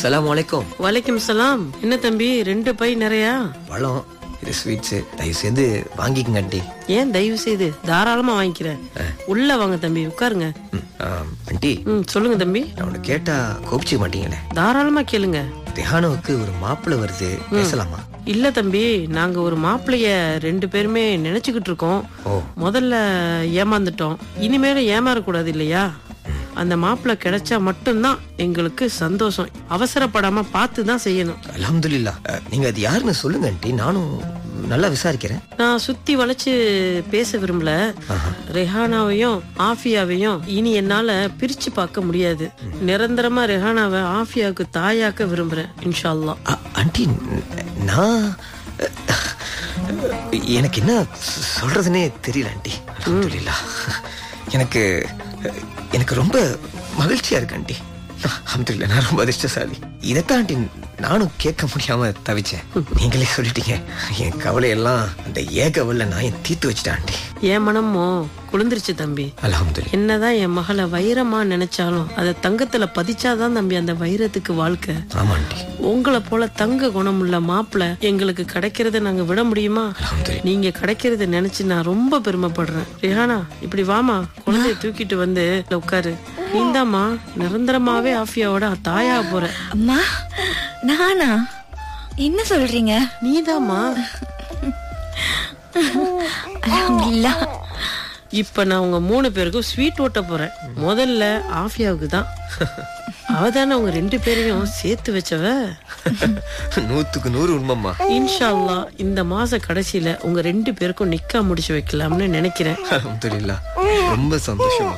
அஸ்ஸலாமு அலைக்கும் வலைக்கும் சலாம் என்ன தம்பி ரெண்டு பை நிறையா பழம் இது ஸ்வீட்ஸ் தயவு செய்து வாங்கிக்கங்க ஆண்டி ஏன் தயவு செய்து தாராளமா வாங்கிக்கிறேன் உள்ள வாங்க தம்பி உட்காருங்க ம், ஆம், ஆண்டி ம் சொல்லுங்க தம்பி நான் உன்னை கேட்டா கோபிச்சிக்க மாட்டீங்களே தாராளமா கேளுங்க தியானவுக்கு ஒரு மாப்பிள்ளை வருது பேசலாமா இல்ல தம்பி நாங்க ஒரு மாப்பிளைய ரெண்டு பேருமே நினைச்சுக்கிட்டு இருக்கோம் ஓ. முதல்ல ஏமாந்துட்டோம் இனிமேல ஏமாறக்கூடாது இல்லையா அந்த மாப்பிள்ளை கிடைச்சா மட்டும்தான் எங்களுக்கு சந்தோஷம் அவசரப்படாம பார்த்து தான் செய்யணும் அல்ஹம்துலில்லா அஹ், நீங்க அது யாருன்னு சொல்லுங்க ஆண்டி நானும் நல்லா விசாரிக்கிறேன் நான் சுத்தி வளைச்சு பேச விரும்பல ரெஹானாவையும் ஆஃபியாவையும் இனி என்னால பிரிச்சு பார்க்க முடியாது நிரந்தரமா ரெஹானாவை ஆஃபியாவுக்கு தாயாக்க விரும்புறேன் இன்ஷா அல்லாஹ் அ- ஆண்டி நான் எனக்கு என்ன சொல்றதுனே தெரியல ஆண்டி அல்ஹம்துலில்லா எனக்கு எனக்கு ரொம்ப மகிழ்ச்சியா இருக்கு ஆண்டி அல்ஹம்துலில்லா நான் ரொம்ப அதிர்ஷ்டசாலி இதைத்தான் ஆண்டி நானும் கேட்க முடியாம தவிச்சேன் நீங்களே சொல்லிட்டீங்க என் கவலையெல்லாம் அந்த ஏகவல்ல நான் என் தீர்த்து வச்சிட்டேன் ஆண்டி என் மனமோ குளிர்ந்துருச்சு தம்பி அல்ஹம்துலில்லா என்னதான் என் மகளை வைரமா நினைச்சாலும் அதை தங்கத்துல பதிச்சாதான் தம்பி அந்த வைரத்துக்கு வாழ்க்கை ஆமா ஆண்டி உங்களை போல தங்க குணமுள்ள மாப்பிளை எங்களுக்கு கிடைக்கிறத நாங்க விட முடியுமா அல்ஹம்துலில்லா நீங்க கிடைக்கிறத நினைச்சு நான் ரொம்ப பெருமைப்படுறேன் ரிஹானா இப்படி வாமா குழந்தைய தூக்கிட்டு வந்து இதுல உட்காரு நீந்தாம்மா நிரந்தரமாவே ஆஃபியாவோட தாயா போற அம்மா நானா என்ன சொல்றீங்க நீதாம்மா அல்ஹம்துலில்லாஹ் இப்ப நான் உங்க மூணு பேருக்கும் ஸ்வீட் ஓட்ட போறேன் முதல்ல ஆஃபியாவுக்கு தான் அவ தானே உங்க ரெண்டு பேரையும் சேர்த்து வச்சவ நூத்துக்கு நூறு உண்மைம்மா இன்ஷா அல்லாஹ் இந்த மாச கடைசியில உங்க ரெண்டு பேருக்கும் நிக்கா முடிச்சு வைக்கலாம்னு நினைக்கிறேன் அல்ஹம்துலில்லா ரொம்ப சந்தோஷமா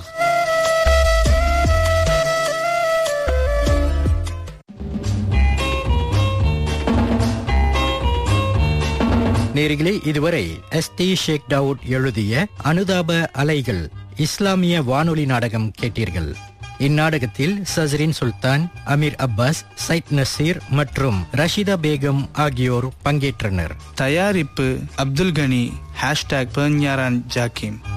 நேர்களே இதுவரை எஸ் டி ஷேக் டவுட் எழுதிய அனுதாப அலைகள் இஸ்லாமிய வானொலி நாடகம் கேட்டீர்கள் இந்நாடகத்தில் சஸ்ரின் சுல்தான் அமீர் அப்பாஸ் சைத் நசீர் மற்றும் ரஷிதா பேகம் ஆகியோர் பங்கேற்றனர் தயாரிப்பு அப்துல் கனி ஹேஷ்டாக் பெர்ஞாரான் ஜாக்கிம்